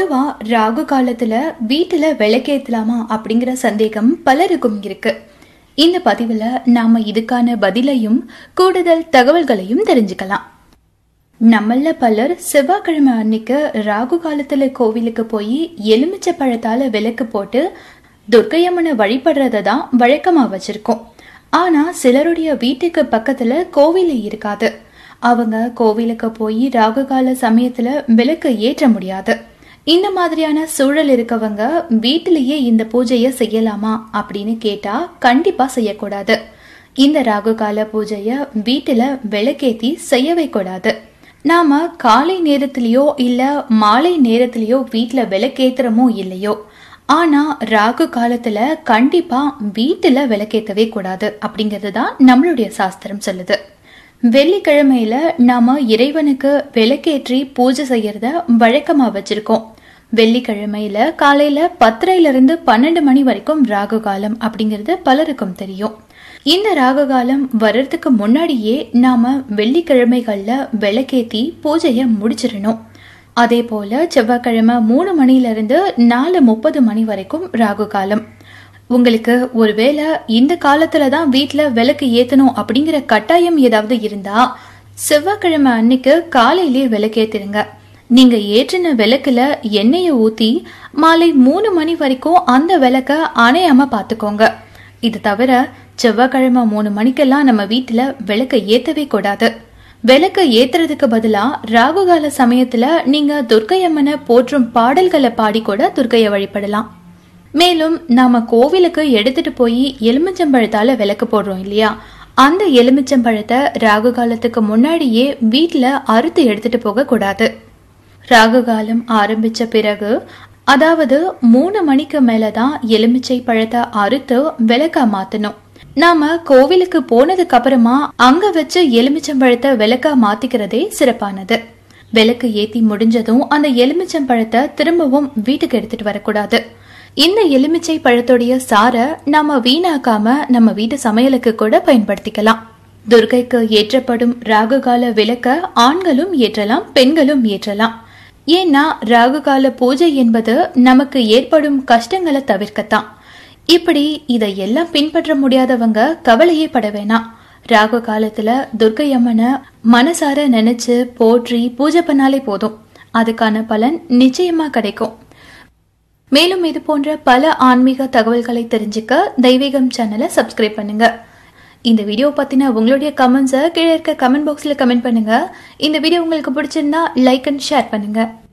பொதுவா ராகு காலத்துல வீட்டுல விளக்கேத்தலாமா அப்படிங்கிற சந்தேகம் பலருக்கும் இருக்கு இந்த பதிவுல நாம இதுக்கான பதிலையும் கூடுதல் தகவல்களையும் தெரிஞ்சுக்கலாம் நம்மள பலர் செவ்வாய்க்கிழமை அன்னைக்கு ராகு காலத்துல கோவிலுக்கு போய் எலுமிச்சை பழத்தால விளக்கு போட்டு துர்க்கையம்மனை வழிபடுறத தான் வழக்கமா வச்சிருக்கோம் ஆனா சிலருடைய வீட்டுக்கு பக்கத்துல கோவில் இருக்காது அவங்க கோவிலுக்கு போய் ராகு கால சமயத்துல விளக்கு ஏற்ற முடியாது இந்த மாதிரியான சூழல் இருக்கவங்க வீட்டிலேயே இந்த பூஜையை செய்யலாமா அப்படின்னு கேட்டா கண்டிப்பா செய்யக்கூடாது இந்த ராகு கால பூஜைய வீட்டுல விளக்கேத்தி செய்யவே கூடாது நாம காலை நேரத்திலயோ இல்ல மாலை நேரத்திலயோ வீட்டுல விளக்கேத்துறமோ இல்லையோ ஆனா ராகு காலத்துல கண்டிப்பா வீட்டுல விளக்கேத்தவே கூடாது அப்படிங்கிறது தான் நம்மளுடைய சாஸ்திரம் சொல்லுது வெள்ளிக்கிழமையில நாம இறைவனுக்கு விளக்கேற்றி பூஜை செய்யறத வழக்கமா வச்சிருக்கோம் வெள்ளிக்கிழமையில காலையில பத்தரையில இருந்து பன்னெண்டு மணி வரைக்கும் ராகு காலம் அப்படிங்கிறது பலருக்கும் தெரியும் இந்த ராகு காலம் வர்றதுக்கு முன்னாடியே நாம வெள்ளிக்கிழமைகள்ல விளக்கேத்தி பூஜைய முடிச்சிடணும் அதே போல செவ்வாய்க்கிழமை மூணு மணில இருந்து நாலு முப்பது மணி வரைக்கும் ராகு காலம் உங்களுக்கு ஒருவேளை இந்த காலத்துல தான் வீட்ல விளக்கு ஏத்தணும் அப்படிங்கிற கட்டாயம் ஏதாவது இருந்தா செவ்வாய்க்கிழமை அன்னைக்கு காலையிலேயே விளக்கேத்திருங்க நீங்க ஏற்றின விளக்குல எண்ணெயை ஊத்தி மாலை மூணு மணி வரைக்கும் அந்த விளக்க அணையாம பாத்துக்கோங்க இது தவிர செவ்வாய்க்கிழமை மூணு மணிக்கெல்லாம் நம்ம வீட்டுல விளக்க ஏத்தவே கூடாது விளக்கு ஏத்துறதுக்கு பதிலா ராகுகால சமயத்துல நீங்க துர்க்கையம்மனை போற்றும் பாடல்களை பாடி கூட துர்க்கைய வழிபடலாம் மேலும் நாம கோவிலுக்கு எடுத்துட்டு போய் எலுமிச்சம்பழத்தால விளக்கு போடுறோம் இல்லையா அந்த எலுமிச்சம்பழத்தை ராகு காலத்துக்கு முன்னாடியே வீட்டுல அறுத்து எடுத்துட்டு போக கூடாது ராகு காலம் ஆரம்பிச்ச பிறகு அதாவது மூணு மணிக்கு மேலதான் எலுமிச்சை பழத்தை அறுத்து விளக்கா மாத்தணும் நாம கோவிலுக்கு போனதுக்கு அப்புறமா அங்க வச்சு எலுமிச்சம்பழத்தை விளக்கா மாத்திக்கிறதே சிறப்பானது விளக்கு ஏத்தி முடிஞ்சதும் அந்த எலுமிச்சம்பழத்தை திரும்பவும் வீட்டுக்கு எடுத்துட்டு வரக்கூடாது இந்த எலுமிச்சை பழத்துடைய சார நாம வீணாக்காம நம்ம வீட்டு சமையலுக்கு கூட பயன்படுத்திக்கலாம் துர்கைக்கு ஏற்றப்படும் ராகுகால விளக்க ஆண்களும் ஏற்றலாம் பெண்களும் ஏற்றலாம் ஏன்னா ராகுகால பூஜை என்பது நமக்கு ஏற்படும் கஷ்டங்களை தவிர்க்கத்தான் இப்படி இதையெல்லாம் பின்பற்ற முடியாதவங்க கவலையே பட வேணாம் ராகு காலத்துல துர்க்கை அம்மனை மனசார நினைச்சு போற்றி பூஜை பண்ணாலே போதும் அதுக்கான பலன் நிச்சயமா கிடைக்கும் மேலும் இது போன்ற பல ஆன்மீக தகவல்களை தெரிஞ்சுக்க தெய்வீகம் சேனலை சப்ஸ்கிரைப் பண்ணுங்க இந்த வீடியோ பத்தின உங்களுடைய கமெண்ட்ஸை கீழே இருக்க கமெண்ட் பாக்ஸ்ல கமெண்ட் பண்ணுங்க இந்த வீடியோ உங்களுக்கு பிடிச்சிருந்தா லைக் அண்ட் ஷேர் பண்ணுங்க